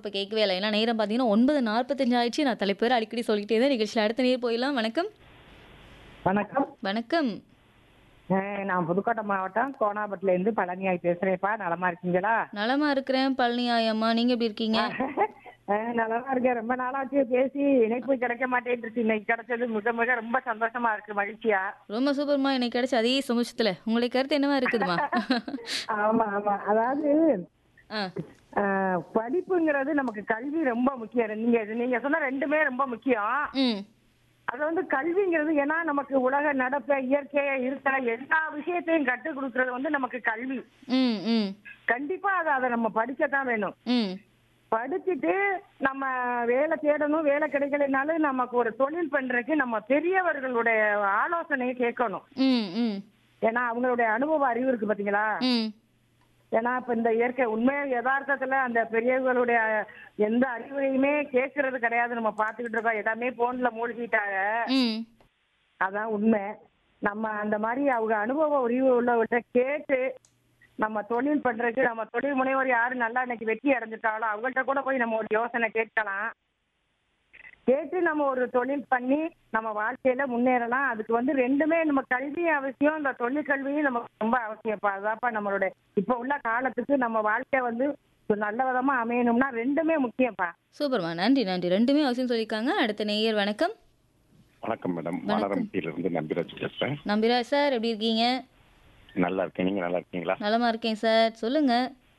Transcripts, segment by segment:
அப்ப கேட்கவே இல்ல. ஏன்னா நேரம் பார்த்தீங்கன்னா 9:45 ஆயிடுச்சு. நான் தலைப்பு வேற அடிக்கடி சொல்லிக்கிட்டே தான் நிகழ்ச்சியில அடுத்த நேர் போயிடலாம். வணக்கம். வணக்கம் வணக்கம். அஹ் நான் புதுக்கோட்டை மாவட்டம் கோணாபட்டில இருந்து பழனியாய் பேசுறேன்ப்பா நலமா இருக்கீங்களா நலமா இருக்கிறேன் பழனி ஆயம்மா. நீங்க எப்படி இருக்கீங்க? அஹ் நலமா இருக்கேன் ரொம்ப நாளாச்சு பேசி இணைப்பு கிடைக்க மாட்டேன்ருச்சு இன்னைக்கு கிடைச்சது மிக மிக ரொம்ப சந்தோஷமா இருக்கு மகிழ்ச்சியா ரொம்ப சூப்பர்மா எனக்கு கிடைச்ச அதே சந்தோஷத்துல. உங்களுடைய கருத்து என்னவா இருக்குதுமா? ஆமா ஆமா அதாவது ஆ. அஹ் படிப்புங்கிறது நமக்கு கல்வி ரொம்ப முக்கியம் நீங்க நீங்க சொன்ன ரெண்டுமே ரொம்ப முக்கியம் ம். அது வந்து கல்விங்கிறது ஏன்னா நமக்கு உலக நடப்ப இயற்கை இருக்கிற எல்லா விஷயத்தையும் கற்றுக் கொடுக்கறது வந்து நமக்கு கல்வி ம். ம். கண்டிப்பா அதை அதை நம்ம படிக்கத்தான் வேணும் ம். படிச்சுட்டு நம்ம வேலை தேடணும் வேலை கிடைக்கலைனாலும் நமக்கு ஒரு தொழில் பண்றதுக்கு நம்ம பெரியவர்களுடைய ஆலோசனையை கேட்கணும் ம். ம். ஏன்னா அவங்களுடைய அனுபவ அறிவு இருக்கு பாத்தீங்களா ம். ஏன்னா இப்ப இந்த இயற்கை உண்மை யதார்த்தத்துல அந்த பெரியவர்களுடைய எந்த அறிவுரையுமே கேட்கறது கிடையாது நம்ம பாத்துக்கிட்டு இருக்கோம் எல்லாமே போன்ல மூழ்கிட்டாங்க ம். அதான் உண்மை நம்ம அந்த மாதிரி அவங்க அனுபவ அறிவு உள்ளவர்கிட்ட கேட்டு நம்ம தொழில் பண்றதுக்கு நம்ம தொழில் முனைவர் யாரு நல்லா இன்னைக்கு வெற்றி அடைஞ்சிட்டாங்களோ அவங்கள்ட்ட கூட போய் நம்ம ஒரு யோசனை கேட்கலாம் கேட்டு நம்ம ஒரு தொழில் பண்ணி நம்ம வாழ்க்கையில முன்னேறலாம் அதுக்கு வந்து ரெண்டுமே நம்ம கல்வி அவசியம் இந்த தொழில் கல்வியும் நமக்கு ரொம்ப அவசியம்ப்பா அதான்ப்பா நம்மளோட இப்ப உள்ள காலத்துக்கு நம்ம வாழ்க்கை வந்து நல்ல விதமா அமையணும்னா ரெண்டுமே முக்கியம்ப்பா சூப்பர்மா. நன்றி நன்றி. ரெண்டுமே அவசியம் சொல்லியிருக்காங்க. அடுத்த நேயர் வணக்கம். வணக்கம் மேடம் வணக்கம். வானரம்பட்டியில இருந்து நம்பிராஜ் பேசுறேன் நம்பிராஜ் சார் எப்படி இருக்கீங்க? நல்லா இருக்கேன் நீங்க நல்லா இருக்கீங்களா நலமா இருக்கேன் சார். சொல்லுங்க.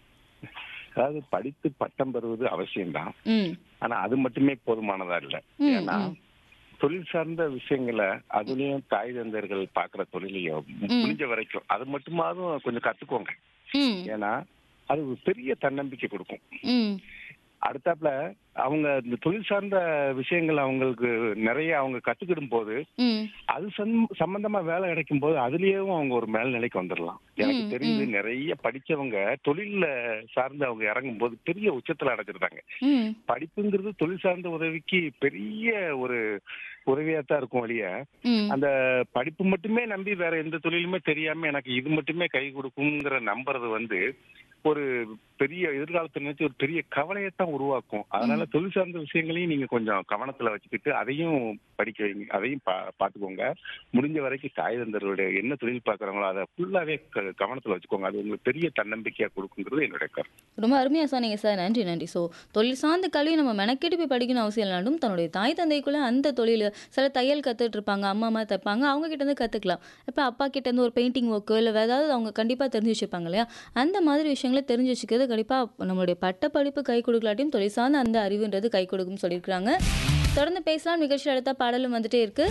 அதாவது படித்து பட்டம் பெறுவது அவசியம்தான் ம். ஆனா அது மட்டுமே போதுமானதா இல்ல ம், ஏன்னா ம். தொழில் சார்ந்த விஷயங்களை அதுலயும் தாய் தந்தர்கள் பாக்குற தொழிலையும் முடிஞ்ச வரைக்கும் அது மட்டுமாவது கொஞ்சம் கத்துக்கோங்க ம். ஏன்னா அது ஒரு பெரிய தன்னம்பிக்கை கொடுக்கும் ம். அடுத்தாப்புல அவங்க இந்த தொழில் சார்ந்த விஷயங்கள் அவங்களுக்கு நிறைய அவங்க கத்துக்கிடும் போது ம். அது சம்- சம்பந்தமா வேலை கிடைக்கும் போது அதுலயும் அவங்க ஒரு மேல்நிலைக்கு வந்துடலாம் எனக்கு ம், தெரிஞ்சு நிறைய படிச்சவங்க தொழில்ல சார்ந்து அவங்க இறங்கும் போது பெரிய உச்சத்துல அடைஞ்சிருந்தாங்க ம். படிப்புங்கிறது தொழில் சார்ந்த உதவிக்கு பெரிய ஒரு உதவியா தான் இருக்கும் வழிய ம். அந்த படிப்பு மட்டுமே நம்பி வேற எந்த தொழிலுமே தெரியாம எனக்கு இது மட்டுமே கை கொடுக்குங்கிற நம்புறது வந்து ஒரு பெரிய எதிர்காலத்தை நினைச்சு ஒரு பெரிய கவலையத்தான் உருவாக்கும் அதனால தொழில் சார்ந்த விஷயங்களையும் நீங்க கொஞ்சம் கவனத்துல வச்சுக்கிட்டு அதையும் படிக்க வைங்க அதையும் பா- பாத்துக்கோங்க முடிஞ்ச வரைக்கும் தாய் தந்தர்களுடைய என்ன தொழில் பாக்குறாங்களோ அதை ஃபுல்லாவே க- கவனத்துல வச்சுக்கோங்க அது உங்களுக்கு பெரிய தன்னம்பிக்கையா கொடுக்குங்கிறது என்னுடைய கருத்து ரொம்ப அருமையாக சொன்னீங்க சார் நன்றி நன்றி ஸோ தொழில் சார்ந்த கல்வி நம்ம மெனக்கெட்டு போய் படிக்கணும் அவசியம் இல்லாண்டும் தன்னுடைய தாய் தந்தைக்குள்ளே அந்த தொழில் சில தையல் கற்றுட்டு இருப்பாங்க அம்மா அம்மா தைப்பாங்க அவங்க கிட்டேருந்து கற்றுக்கலாம் இப்போ அப்பா கிட்டேருந்து ஒரு பெயிண்டிங் ஒர்க்கு இல்லை வேறு ஏதாவது அவங்க கண்டிப்பாக தெரிஞ்சு வச்சுருப்பாங்க இல்லையா அந்த மாதிரி விஷயங்களை தெரிஞ்சு வச்சுக்கிறது கண்டிப்பாக நம்மளுடைய பட்ட படிப்பு கை கொடுக்கலாட்டியும் தொழில் சார்ந்த அந்த அறிவுன்றது கை கொடுக்கும்னு சொல்லியிருக்கிறாங்க தொடர்ந்து பேசலாம் நிகழ்ச்சி அடுத்த பாடலும் வந்துட்டே இருக்கு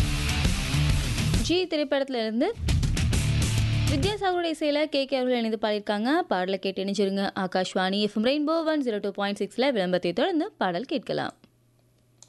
ஜி திரைப்படத்துல இருந்து வித்யாசாகருடைய இசையில் கே கே அவர்கள் இணைந்து பாடியிருக்காங்க பாடலை கேட்டு இணைச்சிருங்க Akashvani FM rainbow one zero two point சிக்ஸில் விளம்பரத்தை தொடர்ந்து பாடல் கேட்கலாம்